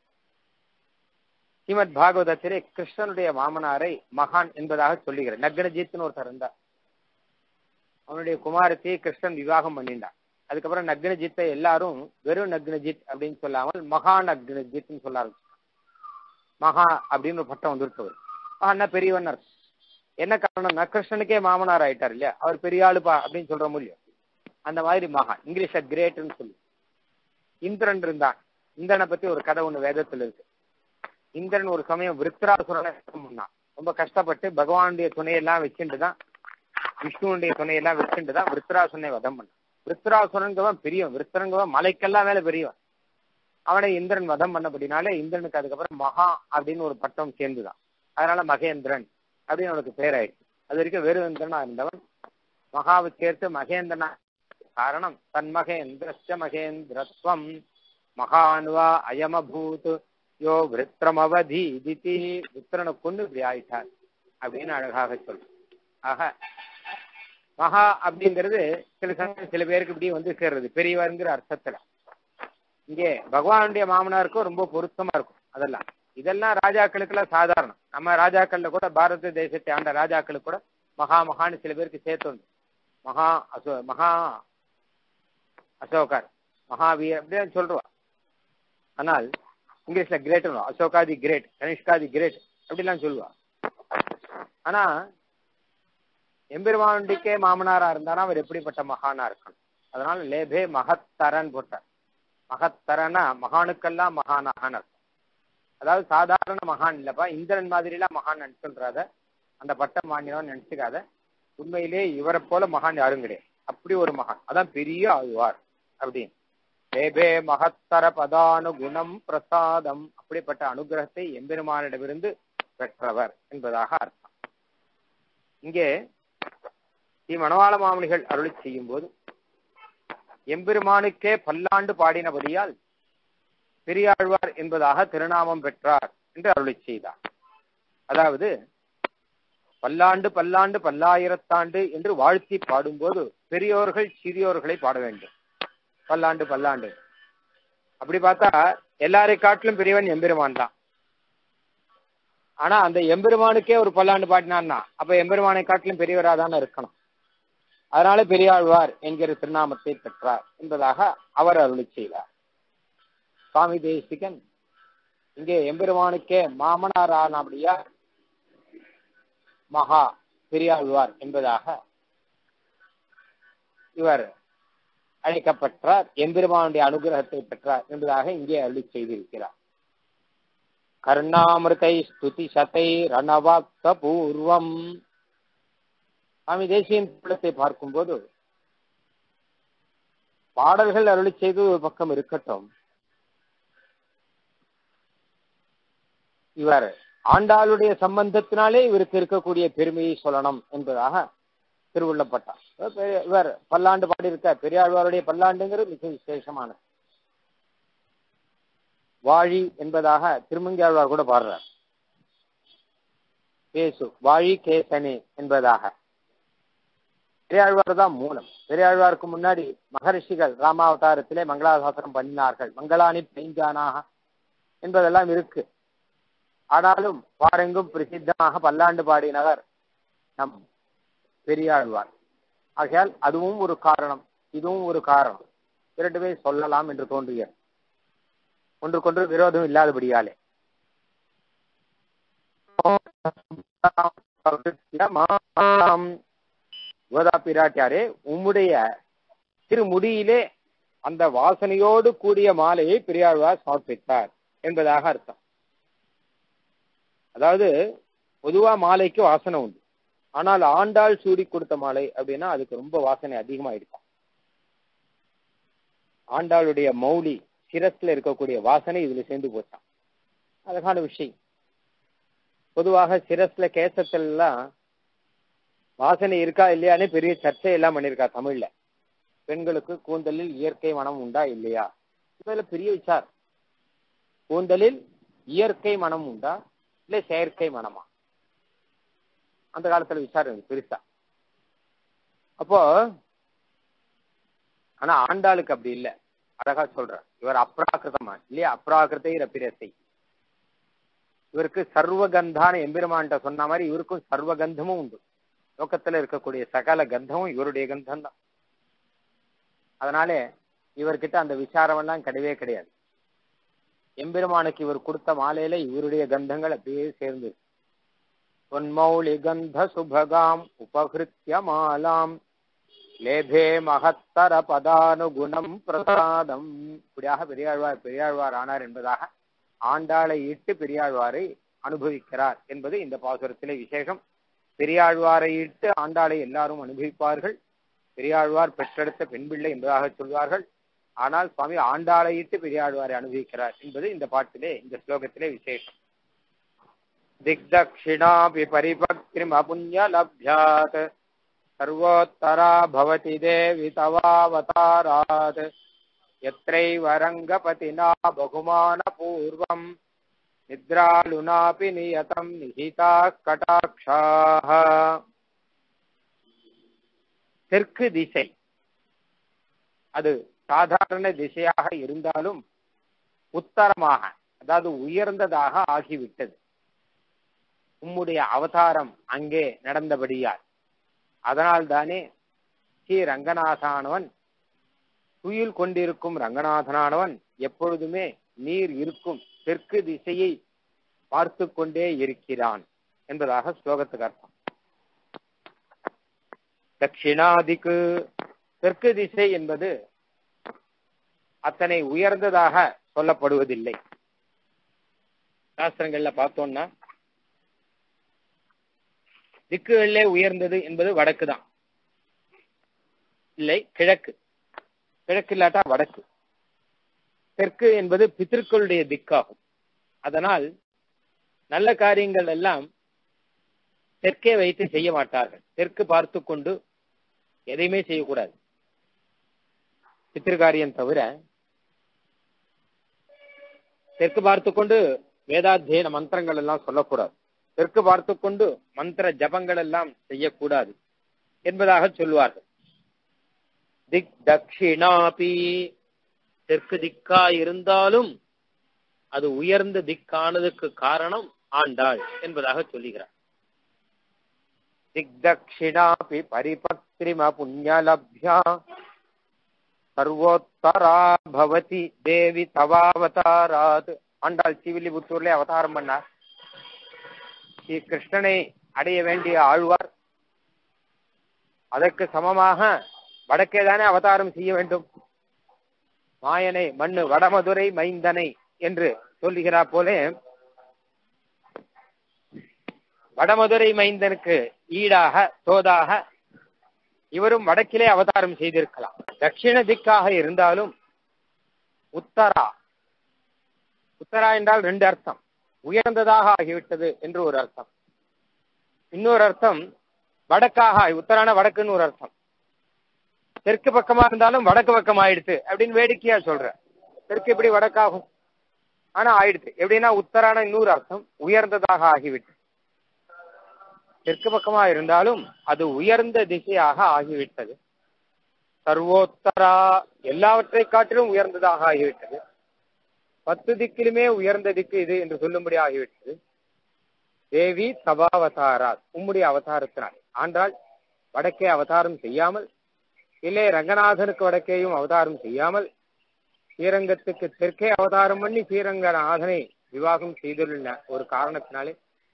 ஸ்ரீமத் பாகவதத்திலே கிருஷ்ணனுடைய மாமனாரை மகான் என்பதாக சொல்லுகிறார் நக்னஜித்னு ஒருத்தர் இருந்தார் அவனுடைய குமாரத்தை கிருஷ்ணன் விவாகம் பண்ணிண்டான் அதுக்கப்புறம் நக்னஜித்தை எல்லாரும் வெறும் நக்னஜித் அப்படின்னு சொல்லாமல் மகா நக்னஜித்னு சொல்ல ஆரம்பிச்சு மகா அப்படின்னு ஒரு பட்டம் வந்துருக்கு அவர் மகான்னா பெரியவன் அர்த்தம் என்ன காரணம்னா கிருஷ்ணனுக்கே மாமனார் ஆயிட்டார் இல்லையா அவர் பெரிய ஆளுப்பா அப்படின்னு சொல்ற முடியும் அந்த மாதிரி மகா இங்கிலீஷ்ல கிரேட்னு சொல்லி இந்திரன் இருந்தான் இந்திரனை பத்தி ஒரு கதை ஒண்ணு வேதத்துல இருக்கு இந்திரன் ஒரு சமயம் விருத்ராசுரனை பண்ணான் ரொம்ப கஷ்டப்பட்டு பகவானுடைய துணையெல்லாம் வச்சுட்டு தான் விஷ்ணுனுடைய துணையெல்லாம் வச்சுட்டு தான் விருத்ராசுரனை வதம் பண்ணான் விருத்ராசுரங்கவன் பெரியவன் விருத்திரங்கவன் மலைக்கெல்லாம் மேல பெரியவன் அவனை இந்திரன் வதம் பண்ணபடினாலே இந்திரனுக்கு அதுக்கப்புறம் மகா அப்படின்னு ஒரு பட்டம் சேர்ந்துதான் அதனால மகேந்திரன் அப்படின்னு அவனுக்கு பேராயிடுச்சு அது வரைக்கும் வேறு இந்திரனா இருந்தவன் மகாவை சேர்த்து மகேந்திரனா காரணம் தன் மகேந்திரஸ்ய மகேந்திரத்வம் மகான்வா அயமபூத் யோ விருத்திரமவதீதிதி வித்திரனை கொண்டு இப்படி ஆயிட்டார் அப்படின்னு அழகாக சொல்லும் ஆக மகா அப்படிங்கிறது சில சமயம் சில பேருக்கு இப்படி வந்து சேர்றது பெரியவருங்கிற அர்த்தத்துல இங்கே பகவானுடைய மாமனாருக்கும் ரொம்ப பொருத்தமா இருக்கும் அதெல்லாம் இதெல்லாம் ராஜாக்களுக்கெல்லாம் சாதாரணம் நம்ம ராஜாக்கள்ல கூட பாரத தேசத்தை ஆண்ட ராஜாக்களுக்கு கூட மகா மகான்னு சில பேருக்கு சேர்த்து உண்டு மகா அசோ மகா அசோகர் மகாவீர் அப்படின்னு சொல்றோம் ஆனால் இங்கிலீஷ்ல great Ashoka the great Kanishka the great அப்படிலாம் சொல்லுவா ஆனா எம்பெருமாண்டிக்கே மாமனாரா இருந்தானா அவர் எப்படிப்பட்ட மகானா இருக்கணும் அதனால லேபே மகத்தரன் போட்டார் மகத்தரனா மகானுக்கெல்லாம் மகானாகன்னு அர்த்தம் அதாவது சாதாரண மகான் இல்லப்பா இந்திரன் மாதிரி எல்லாம் மகான் நினைச்சுன்றாத அந்த பட்டம் வாங்கினவன் நினைச்சுக்காத உண்மையிலே இவரை போல மகான் யாரும் கிடையாது அப்படி ஒரு மகான் அதான் பெரிய ஆழ்வார் அப்படின்னு தேபே மகத்தர பதானு குணம் பிரசாதம் அப்படிப்பட்ட அனுகிரகத்தை எம்பெருமானிடமிருந்து பெற்றவர் என்பதாக அர்த்தம் இங்கே ஸ்ரீ மணவாள மாமனிகள் அருளி செய்யும் போது எம்பெருமானுக்கே பல்லாண்டு பாடினபடியால் பெரியாழ்வார் என்பதாக திருநாமம் பெற்றார் என்று அருளி செய்தார் அதாவது பல்லாண்டு பல்லாண்டு பல்லாயிரத்தாண்டு என்று வாழ்த்தி பாடும்போது பெரியோர்கள் சிறியோர்களை பாட வேண்டும் பல்லாண்டு பல்லாண்டு அப்படி பார்த்தா எல்லாரை காட்டிலும் பெரியவன் எம்பெருமான் தான் ஆனா அந்த எம்பெருமானுக்கே ஒரு பல்லாண்டு பாடினான்னா அப்ப எம்பெருமானை காட்டிலும் பெரியவரா தானே இருக்கணும் அதனால பெரியாழ்வார் என்கிற திருநாமத்தை பெற்றார் என்பதாக அவர் அருளி செய்தார் சுவாமி தேசிகன் இங்கே எம்பெருமானுக்கே மாமனார் ஆனபடியா மகா பெரியாழ்வார் என்பதாக இவர் அழைக்கப்பட்டார் எம்பெருமானுடைய அனுகிரகத்தை பெற்றார் என்பதாக இங்கே அருளி செய்திருக்கிறார் கர்ணாமிருதை ஸ்துதி சதை ரணவாக்க பூர்வம் சுவாமி தேசியின் புலத்தை பார்க்கும்போது பாடல்கள் அருளி செய்து ஒரு பக்கம் இருக்கட்டும் இவர் ஆண்டாளுடைய சம்பந்தத்தினாலே இவருக்கு இருக்கக்கூடிய பெருமையை சொல்லணும் என்பதாக திருவுள்ளப்பட்டார் இவர் பல்லாண்டு பாடியிருக்க பெரியாழ்வாருடைய பல்லாண்டுங்கிறது மிக விசேஷமானது வாழி என்பதாக திருமங்கியாழ்வார் கூட பாடுறார் பேசு வாழி கேசனே என்பதாக பெரியாழ்வார் தான் மூலம் பெரியாழ்வாருக்கு முன்னாடி மகரிஷிகள் ராமாவதாரத்திலே மங்களாசாசனம் பண்ணினார்கள் மங்களானி பெய்ஞ்சானாக என்பதெல்லாம் இருக்கு ஆனாலும் பாரெங்கும் பிரசித்தமாக பல்லாண்டு பாடினவர் நம் பெரியாழ்வார் ஆகையால் அதுவும் ஒரு காரணம் இதுவும் ஒரு காரணம் இரண்டுமே சொல்லலாம் என்று தோன்றிய ஒன்றுக்கொன்று விரோதம் இல்லாதபடியாலே கோதா பிராட்டியாரே உம்முடைய திருமுடியிலே அந்த வாசனையோடு கூடிய மாலையை பெரியாழ்வார் சமர்ப்பித்தார் என்பதாக அர்த்தம் அதாவது பொதுவா மாலைக்கு வாசனை உண்டு ஆனால் ஆண்டாள் சூடி கொடுத்த மாலை அப்படின்னா அதுக்கு ரொம்ப வாசனை அதிகமா இருக்கும் ஆண்டாளுடைய மௌலி சிரஸ்ல இருக்கக்கூடிய வாசனை இதுல சேர்ந்து போச்சான் அழகான விஷயம் பொதுவாக சிரஸ்ல கேசத்திலாம் வாசனை இருக்கா இல்லையானே பெரிய சர்ச்சை எல்லாம் பண்ணியிருக்கா தமிழ்ல பெண்களுக்கு கூந்தலில் இயற்கை மனம் உண்டா இல்லையா இதுல பெரிய விசார் கூந்தலில் இயற்கை மனம் உண்டா இல்லை செயற்கை மனமா அந்த காலத்துல விசாரம் பெருசா அப்போ ஆனா ஆண்டாளுக்கு அப்படி இல்லை அழகா சொல்ற இவர் அப்ராக்கிருதமா இல்லையா அப்ராக்கிருத்தை ரப்பிரசை இவருக்கு சர்வகந்தான எம்பெருமான்ட்ட சொன்ன மாதிரி இவருக்கும் சர்வகந்தமும் உண்டு லோக்கத்துல இருக்கக்கூடிய சகல கந்தமும் இவருடைய கந்தம் தான் அதனாலே இவர்கிட்ட அந்த விசாரம் எல்லாம் கிடையவே கிடையாது எம்பெருமானுக்கு இவர் கொடுத்த மாலையில இவருடைய கந்தங்கள் அப்படியே சேர்ந்து பொன்மௌலி கந்த சுபகாம் உபகிருத்திய மாலாம் லேபே மகத்தர பதானுகுணம் பிரசாதம் இப்படியாக பெரியாழ்வார் பெரியாழ்வார் ஆனார் என்பதாக ஆண்டாளை இட்டு பெரியாழ்வாரை அனுபவிக்கிறார் என்பது இந்த பாசுரத்திலே விசேஷம் பெரியாழ்வாரை இட்டு ஆண்டாளை எல்லாரும் அனுபவிப்பார்கள் பெரியாழ்வார் பெற்றெடுத்த பெண் பிள்ளை என்பதாக சொல்வார்கள் ஆனால் சுவாமி ஆண்டாளை இட்டு பெரியாழ்வாரை அனுபவிக்கிறார் என்பது இந்த பாட்டிலே இந்த ஸ்லோகத்திலே விசேஷம் திக்தக்ஷிணாபி பரிபக்திம் அபுண்யலப்யாத் சர்வோத்தரா பவதி தேவி தவாவதாராத் यत्रैव रङ्गपतिना बहुमानपूर्वम् निद्रालुनापि नियतम् निहिताः कटाक्षाः தெற்கு திசை அது சாதாரண திசையாக இருந்தாலும் உத்தரமாக அதாவது உயர்ந்ததாக ஆகிவிட்டது உம்முடைய அவதாரம் அங்கே நடந்தபடியால் அதனால் தானே ஸ்ரீ ரங்கநாதானவன் துயில் கொண்டிருக்கும் ரங்கநாதனானவன் எப்பொழுதுமே நீர் இருக்கும் தெற்கு திசையை பார்த்து கொண்டே இருக்கிறான் என்பதாக ஸ்லோகத்துக்கு அர்த்தம் தட்சிணாதிக்கு தெற்கு திசை என்பது அத்தனை உயர்ந்ததாக சொல்லப்படுவதில்லை சாஸ்திரங்கள்ல பார்த்தோம்னா திக்குகளிலே உயர்ந்தது என்பது வடக்கு தான் இல்லை கிழக்கு கிழக்கு இல்லாட்டா வடக்கு தெற்கு என்பது பித்திருக்களுடைய திக்காகும் அதனால் நல்ல காரியங்கள் எல்லாம் தெற்கே வைத்து செய்ய மாட்டார்கள் தெற்கு பார்த்து கொண்டு எதையுமே செய்யக்கூடாது பித்திருக்காரியம் தவிர தெற்கு பார்த்து கொண்டு வேதாத்தியன மந்திரங்கள் எல்லாம் சொல்லக்கூடாது தெற்கு பார்த்து கொண்டு மந்திர ஜபங்கள் எல்லாம் செய்யக்கூடாது என்பதாக சொல்வார்கள் திக் தக்ஷிணாபி தெற்கு திக்கா இருந்தாலும் அது உயர்ந்த திக்கானதுக்கு காரணம் ஆண்டாள் என்பதாக சொல்லுகிறார் திக் தக்ஷிணாபி பரிபக்திரிம புண்ணியலப்யா சர்வோத்தரா பவதி தேவி தவாவதாராத் ஆண்டாள் சிவில்லிபுத்தூர்ல அவதாரம் பண்ணார் ஸ்ரீ கிருஷ்ணனை அடைய வேண்டிய ஆழ்வார் அதற்கு சமமாக வடக்கே தானே அவதாரம் செய்ய வேண்டும் மாயனை மண்ணு வடமதுரை மைந்தனை என்று சொல்லுகிறார் போலே வடமதுரை மைந்தனுக்கு ஈடாக தோதாக இவரும் வடக்கிலே அவதாரம் செய்திருக்கலாம் தட்சிண திக்காக இருந்தாலும் உத்தரா உத்தரா என்றால் ரெண்டு அர்த்தம் உயர்ந்ததாக ஆகிவிட்டது என்று ஒரு அர்த்தம் இன்னொரு அர்த்தம் வடக்காக உத்தரான வடக்குன்னு ஒரு அர்த்தம் தெற்கு பக்கமா இருந்தாலும் வடக்கு பக்கம் ஆயிடுச்சு அப்படின்னு வேடிக்கையா சொல்ற தெற்கு எப்படி வடக்காகும் ஆனா ஆயிடுச்சு எப்படின்னா உத்தரான இன்னொரு அர்த்தம் உயர்ந்ததாக ஆகிவிட்டு தெற்கு பக்கமா இருந்தாலும் அது உயர்ந்த திசையாக ஆகிவிட்டது சர்வோத்தரா எல்லாவற்றை காட்டிலும் உயர்ந்ததாக ஆகிவிட்டது பத்து திக்கிலுமே உயர்ந்த திக்கு இது என்று சொல்லும்படி ஆகிவிட்டது தேவி சபாவதாரா உம்முடைய அவதாரத்தினால் ஆண்டால் வடக்கே அவதாரம் செய்யாமல் இல்லை ரங்கநாதனுக்கு வடக்கேயும் அவதாரம் செய்யாமல் ஸ்ரீரங்கத்துக்கு தெற்கே அவதாரம் பண்ணி ஸ்ரீரங்கநாதனை விவாகம் செய்துள்ள ஒரு காரணத்தினாலே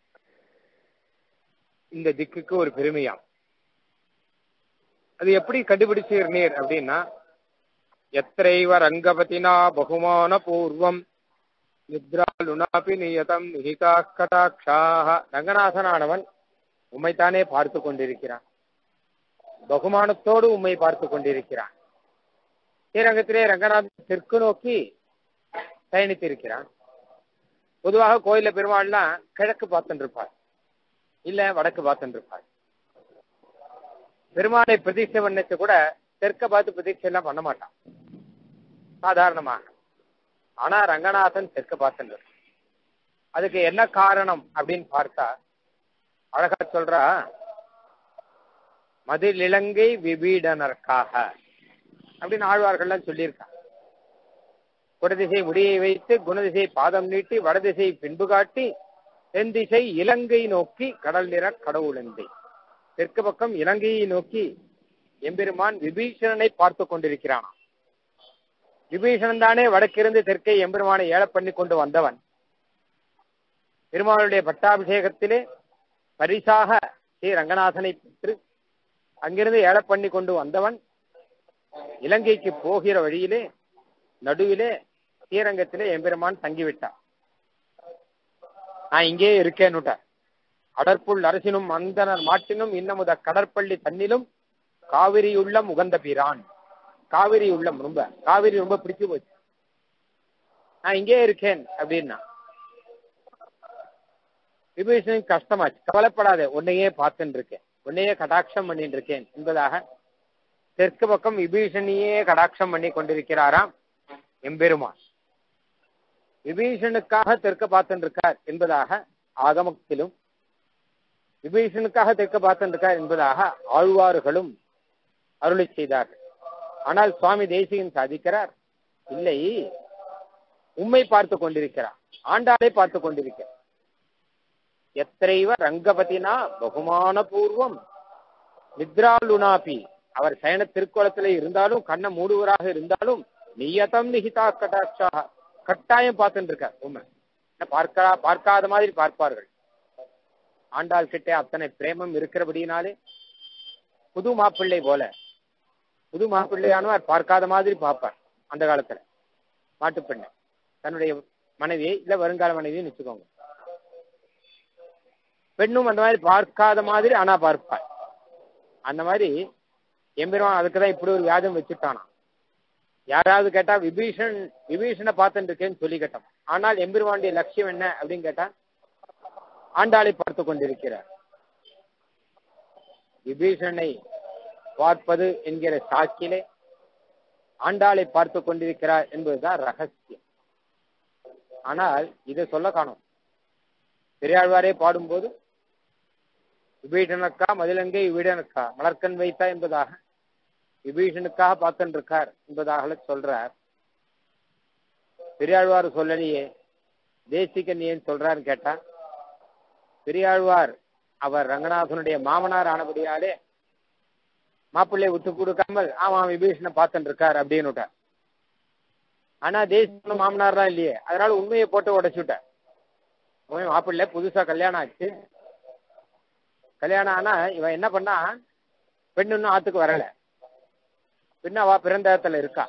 இந்த திக்குக்கு ஒரு பெருமையாம் அது எப்படி கண்டுபிடிச்சீர் அப்படின்னா எத்தைவ ரங்கபதினா பகுமான பூர்வம் நித்ரா லுனாபி நியதம் நிகிதா கடாட்சாக ரங்கநாதனானவன் உம்மைத்தானே பார்த்து கொண்டிருக்கிறான் பகுமானத்தோடு உம்மை பார்த்து கொண்டிருக்கிறான் ஸ்ரீரங்கத்திலே ரங்கநாதன் தெற்கு நோக்கி பயணித்திருக்கிறான் பொதுவாக கோயில பெருமாள்லாம் கிழக்கு பார்த்துட்டு இருப்பார் இல்ல வடக்கு பார்த்துட்டு இருப்பார் பெருமாளை பிரதீட்சை பண்ணச்சு கூட தெற்க பார்த்து பிரதீட்சை எல்லாம் பண்ண மாட்டான் சாதாரணமாக ஆனா ரங்கநாதன் தெற்க பார்த்துட்டு அதுக்கு என்ன காரணம் அப்படின்னு பார்த்தா அழகா சொல்றா மதிலிலங்கை விபீடனருக்காக அப்படின்னு ஆழ்வார்கள்லாம் சொல்லியிருக்காங்க குடதிசை முடியை வைத்து குணதிசை பாதம் நீட்டி வடதிசை பின்பு காட்டி தென் திசை இலங்கை நோக்கி கடல் நிற கடவுளந்தை தெற்கு பக்கம் இலங்கையை நோக்கி எம்பெருமான் விபீஷணனை பார்த்து கொண்டிருக்கிறானாம் விபீஷணன் தானே வடக்கிருந்து தெற்கே எம்பெருமானை ஏழ பண்ணி கொண்டு வந்தவன் பெருமாளுடைய பட்டாபிஷேகத்திலே பரிசாக ஸ்ரீ ரங்கநாதனை பெற்று அங்கிருந்து ஏழ பண்ணி கொண்டு வந்தவன் இலங்கைக்கு போகிற வழியிலே நடுவிலே ஸ்ரீரங்கத்திலே எம்பெருமான் தங்கிவிட்டான் நான் இங்கே இருக்கேன்னுட்டார் அடற்புள் அரசினும் அந்தனர் மாட்டினும் இன்னமுத கடற்பள்ளி தன்னிலும் காவிரி உள்ளம் உகந்த பிரான் காவிரி உள்ளம் ரொம்ப காவிரி ரொம்ப பிடிச்சு போச்சு நான் இங்கே இருக்கேன் அப்படின்னா விபீஷனுக்கு கஷ்டமாச்சு கவலைப்படாத உன்னையே பார்த்துட்டு இருக்கேன் உன்னையே கடாட்சம் பண்ணிட்டு இருக்கேன் என்பதாக தெற்கு பக்கம் விபீஷணியே கடாட்சம் பண்ணி கொண்டிருக்கிறாராம் எம்பெருமான் விபீஷனுக்காக தெற்க பார்த்துட்டு இருக்கார் என்பதாக ஆகமத்திலும் விபீஷனுக்காக தெற்க பார்த்துட்டு இருக்கார் என்பதாக ஆழ்வார்களும் அருளி செய்தார்கள் ஆனால் சுவாமி தேசிகன் சாதிக்கிறார் இல்லை உம்மை பார்த்து கொண்டிருக்கிறார் ஆண்டாளை பார்த்து கொண்டிருக்கிறார் எத்திரைவ ரங்கபதினா பகுமான பூர்வம் நித்ராலுனாபி அவர் சயன திருக்கோலத்திலே இருந்தாலும் கண்ணை மூடுவராக இருந்தாலும் நியதம் நிகிதா கட்டாட்சாக கட்டாயம் பார்த்துட்டு இருக்கார் உண்மை பார்க்கா பார்க்காத மாதிரி பார்ப்பார்கள் ஆண்டாள் கிட்டே அத்தனை பிரேமம் இருக்கிறபடினாலே புது மாப்பிள்ளை போல புது மாப்பிள்ளையானவர் பார்க்காத மாதிரி பார்ப்பார் அந்த காலத்துல மாட்டுப்பெண்ணை தன்னுடைய மனைவியை இல்ல வருங்கால மனைவியை வச்சுக்கோங்க பெண்ணும் அந்த மாதிரி பார்க்காத மாதிரி ஆனா பார்ப்பார் அந்த மாதிரி எம்பெருமான் அதுக்குதான் இப்படி ஒரு வியாதம் வச்சுட்டானா யாராவது கேட்டா விபீஷன் விபீஷனை பார்த்துட்டு இருக்கேன்னு சொல்லி கேட்டோம் ஆனால் எம்பெருமானுடைய லட்சியம் என்ன அப்படின்னு கேட்டா ஆண்டாளை பார்த்து கொண்டிருக்கிறார் விபீஷனை பார்ப்பது என்கிற சாக்கிலே ஆண்டாளை பார்த்து கொண்டிருக்கிறார் என்பதுதான் ரகசியம் ஆனால் இதை சொல்ல காணும் பெரியாழ்வாரே பாடும்போது விபீஷனுக்கா மதிலங்கை விபீடனுக்கா மலர்கண் வைத்தா என்பதாக விபீஷனுக்காக பார்த்துட்டு இருக்கார் என்பதாக சொல்றார் பெரியாழ்வார் சொல்லலையே தேசிகன் ஏன் சொல்றாருன்னு கேட்டா பெரியாழ்வார் அவர் ரங்கநாதனுடைய மாமனார் ஆனபடியாலே மாப்பிள்ளை விட்டு கொடுக்காமல் ஆமா விபீஷனை பார்த்துட்டு இருக்கார் அப்படின்னு ஆனா தேசிய மாமனார் தான் இல்லையே அதனால உண்மையை போட்டு உடைச்சுட்டார் மாப்பிள்ளை புதுசா கல்யாணம் ஆச்சு கல்யாணம் ஆனா இவன் என்ன பண்ணா பெண்ணு இன்னும் ஆத்துக்கு வரல பெண்ணு அவ பிறந்த இடத்துல இருக்கா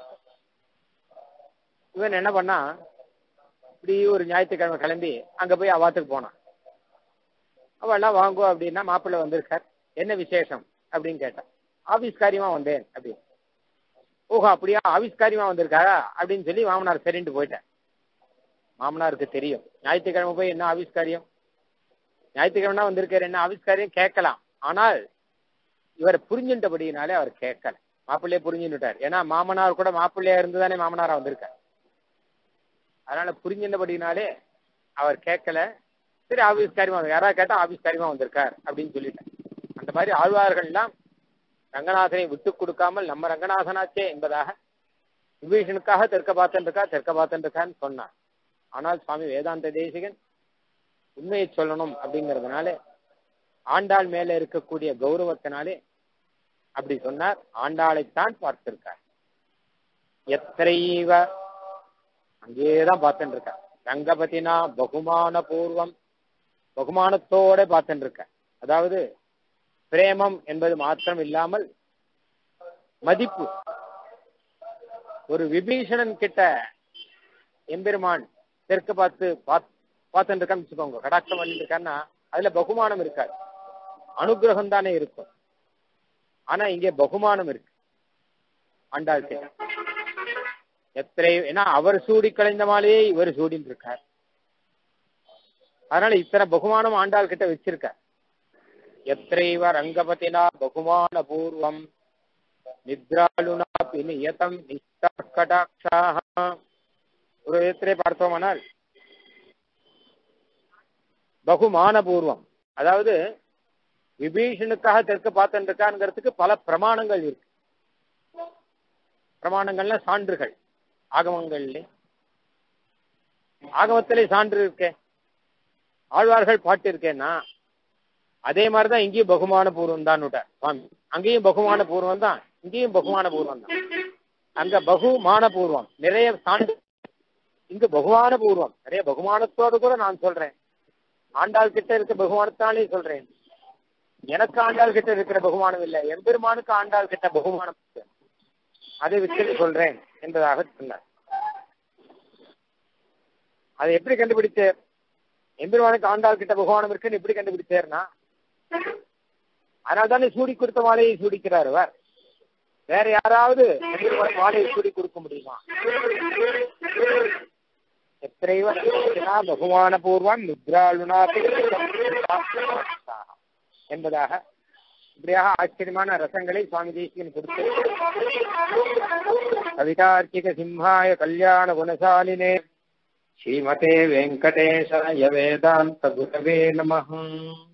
இவன் என்ன பண்ணா இப்படி ஒரு ஞாயிற்றுக்கிழமை கிளம்பி அங்க போய் அவாத்துக்கு போனான் அவெல்லாம் வாங்குவோம் அப்படின்னா மாப்பிள்ளை வந்திருக்கார் என்ன விசேஷம் அப்படின்னு கேட்டான் ஆபீஸ் காரியமா வந்தேன் அப்படின்னு ஓஹோ அப்படியா ஆபீஸ் காரியமா வந்திருக்காரா அப்படின்னு சொல்லி மாமனார் சரின்ட்டு போயிட்டேன் மாமனாருக்கு தெரியும் ஞாயிற்றுக்கிழமை போய் என்ன ஆபீஸ் காரியம் ஞாயிற்றுக்கிழமை வந்திருக்காரு என்ன ஆபீஸ் காரியம் கேட்கலாம் ஆனால் இவர் புரிஞ்சுட்டபடினாலே அவர் கேட்கல மாப்பிள்ளையே புரிஞ்சுட்டார் ஏன்னா மாமனார் கூட மாப்பிள்ளையா இருந்துதானே மாமனாரா வந்திருக்கார் அதனால புரிஞ்சின்றபடினாலே அவர் கேட்கல சரி ஆபீஸ் காரியமா யாராவது கேட்டா ஆபீஸ் காரியமா வந்திருக்கார் அப்படின்னு சொல்லிட்டேன் அந்த மாதிரி ஆழ்வார்கள்லாம் ரங்கநாதனை விட்டு கொடுக்காமல் நம்ம ரங்கநாதனாச்சே என்பதாக விபீஷனுக்காக தெற்க பார்த்துட்டு இருக்கா தெற்க பார்த்துட்டு இருக்கான்னு சொன்னார் ஆனால் சுவாமி வேதாந்த தேசிகன் உண்மையை சொல்லணும் அப்படிங்கிறதுனால ஆண்டாள் மேல இருக்கக்கூடிய கௌரவத்தினாலே அப்படி சொன்னார் ஆண்டாளைத்தான் பார்த்திருக்கார் எத்தைவ அங்கேதான் பார்த்துட்டு இருக்க ரங்கபதினா பகுமான பூர்வம் பகுமானத்தோட பார்த்துட்டு இருக்க அதாவது பிரேமம் என்பது மாத்திரம் இல்லாமல் மதிப்பு ஒரு விபீஷணன் கிட்ட எம்பெருமான் தெற்கு பார்த்து பார்த்துட்டு இருக்கான்னு வச்சுக்கோங்க கடாட்சம் பண்ணிட்டு இருக்கான்னா அதுல பகுமானம் இருக்காது அனுகிரகம் தானே இருக்கும் ஆனா இங்கே பகுமானம் இருக்கு ஆண்டாள் கிட்ட எத்தனை ஏன்னா அவர் சூடி கலைந்த மாலையே இவர் சூடின்னு இருக்கார் அதனால இத்தனை பகுமானம் ஆண்டாள் கிட்ட வச்சிருக்கார் எத்தைவ ரங்கபதினா பகுமான பூர்வம் நித்ராலுனா நியதம் நிஷ்டாட்சாக ஒரு விதத்திலே பார்த்தோமானால் பகுமான பூர்வம் அதாவது விபீஷனுக்காக தெற்கு பார்த்துட்டு இருக்காங்கிறதுக்கு பல பிரமாணங்கள் இருக்கு பிரமாணங்கள்ல சான்றுகள் ஆகமங்கள்ல ஆகமத்திலே சான்று இருக்கே ஆழ்வார்கள் பாட்டு இருக்கேன்னா அதே மாதிரிதான் இங்கேயும் பகுமான பூர்வம் தான் சுவாமி அங்கேயும் பகுமான பூர்வம் தான் இங்கேயும் பகுமான பூர்வம் தான் அங்க பகுமான பூர்வம் நிறைய சான்று இங்க பகுமான பூர்வம் நிறைய பகுமானத்தோடு கூட நான் சொல்றேன் ஆண்டாள் கிட்ட இருக்க பகுமானத்தாலே சொல்றேன் எனக்கு ஆண்டாள் கிட்ட இருக்கிற பகுமானம் இல்லை எம்பெருமானுக்கு ஆண்டாள் கிட்ட பகுமானம் இருக்கு. அதை விட்டு சொல்றேன் என்பதாக சொன்னார் அதை எப்படி கண்டுபிடிச்சார் எம்பெருமானுக்கு ஆண்டாள் கிட்ட பகவானம் இருக்குன்னு எப்படி கண்டுபிடிச்சார்னா அதனால தானே சூடி கொடுத்த மாலையை சூடிக்கிறார் அவர் வேற யாராவது எம்பெருமானுக்கு மாலையை சூடி கொடுக்க முடியுமா எத்திரைவ பகுமான பூர்வம் நித்ராளுனா என்பதாக இப்படியாக ஆச்சரியமான ரசங்களை சுவாமி தேசிகன் கொடுத்து கவிதார்க்கிக சிம்ஹாய கல்யாண குணசாலினே ஸ்ரீமதே வெங்கடேசாய வேதாந்த குரவே நமः